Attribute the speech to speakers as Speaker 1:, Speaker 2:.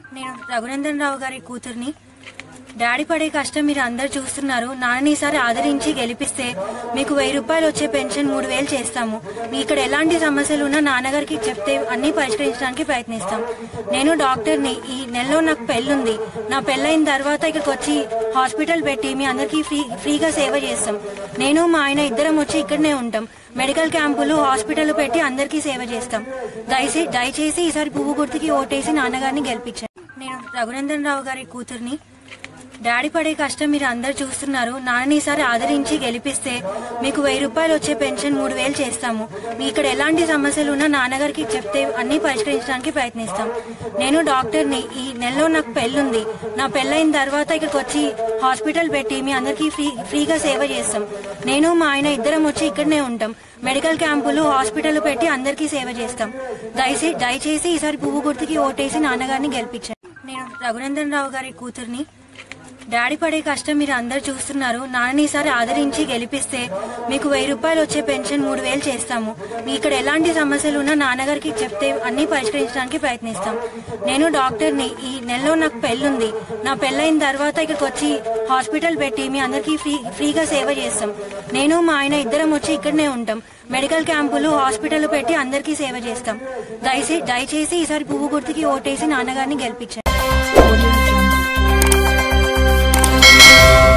Speaker 1: నేను రఘునందన్ రావు గారి కూతుర్ని డాడీ పడే కష్టం మీరు అందరు చూస్తున్నారు నాన్నని ఈసారి ఆదరించి గెలిపిస్తే మీకు వెయ్యి రూపాయలు వచ్చే పెన్షన్ మూడు వేలు చేస్తాము మీ ఇక్కడ ఎలాంటి సమస్యలు ఉన్నా నాన్నగారికి చెప్తే అన్ని పరిష్కరించడానికి ప్రయత్నిస్తాం నేను డాక్టర్ని ఈ నెలలో నాకు పెళ్ళుంది నా పెళ్ళైన తర్వాత ఇక్కడికి వచ్చి హాస్పిటల్ పెట్టి మీ అందరికీ ఫ్రీ ఫ్రీగా సేవ చేస్తాం నేను మా ఆయన ఇద్దరం వచ్చి ఇక్కడనే ఉంటాం మెడికల్ క్యాంపులు హాస్పిటల్ పెట్టి అందరికీ సేవ చేస్తాం దయచేసి దయచేసి ఈసారి పువ్వు గుర్తుకి ఓటేసి నాన్నగారిని గెలిపించాను నేను రఘునందన్ రావు గారి కూతుర్ని డాడీ పడే కష్టం మీరు అందరు చూస్తున్నారు నాన్నని ఈసారి ఆదరించి గెలిపిస్తే మీకు వెయ్యి రూపాయలు వచ్చే పెన్షన్ మూడు వేలు చేస్తాము మీ ఇక్కడ ఎలాంటి సమస్యలు ఉన్నా నాన్నగారికి చెప్తే అన్ని పరిష్కరించడానికి ప్రయత్నిస్తాం నేను డాక్టర్ని ఈ నెలలో నాకు పెళ్ళుంది నా పెళ్ళైన తర్వాత ఇక్కడికి వచ్చి హాస్పిటల్ పెట్టి మీ అందరికీ ఫ్రీ ఫ్రీగా సేవ చేస్తాం నేను మా ఆయన ఇద్దరం వచ్చి ఇక్కడనే ఉంటాం మెడికల్ క్యాంపులు హాస్పిటల్ పెట్టి అందరికీ సేవ చేస్తాం దయచేసి దయచేసి ఈసారి పువ్వు గుర్తుకి ఓటేసి నాన్నగారిని గెలిపించాను నేను రఘునందన్ రావు గారి కూతుర్ని డాడీ పడే కష్టం మీరు అందరు చూస్తున్నారు నాన్నని ఈసారి ఆదరించి గెలిపిస్తే మీకు వెయ్యి రూపాయలు వచ్చే పెన్షన్ మూడు వేలు చేస్తాము మీ ఇక్కడ ఎలాంటి సమస్యలు ఉన్నా నాన్నగారికి చెప్తే అన్ని పరిష్కరించడానికి ప్రయత్నిస్తాం నేను డాక్టర్ని ఈ నెలలో నాకు పెళ్ళుంది నా పెళ్ళైన తర్వాత ఇక్కడికి వచ్చి హాస్పిటల్ పెట్టి మీ అందరికీ ఫ్రీ ఫ్రీగా సేవ చేస్తాం నేను మా ఆయన ఇద్దరం వచ్చి ఇక్కడనే ఉంటాం మెడికల్ క్యాంపులు హాస్పిటల్ పెట్టి అందరికీ సేవ చేస్తాం దయచేసి దయచేసి ఈసారి పువ్వు గుర్తుకి ఓటేసి నాన్నగారిని గెలిపించాను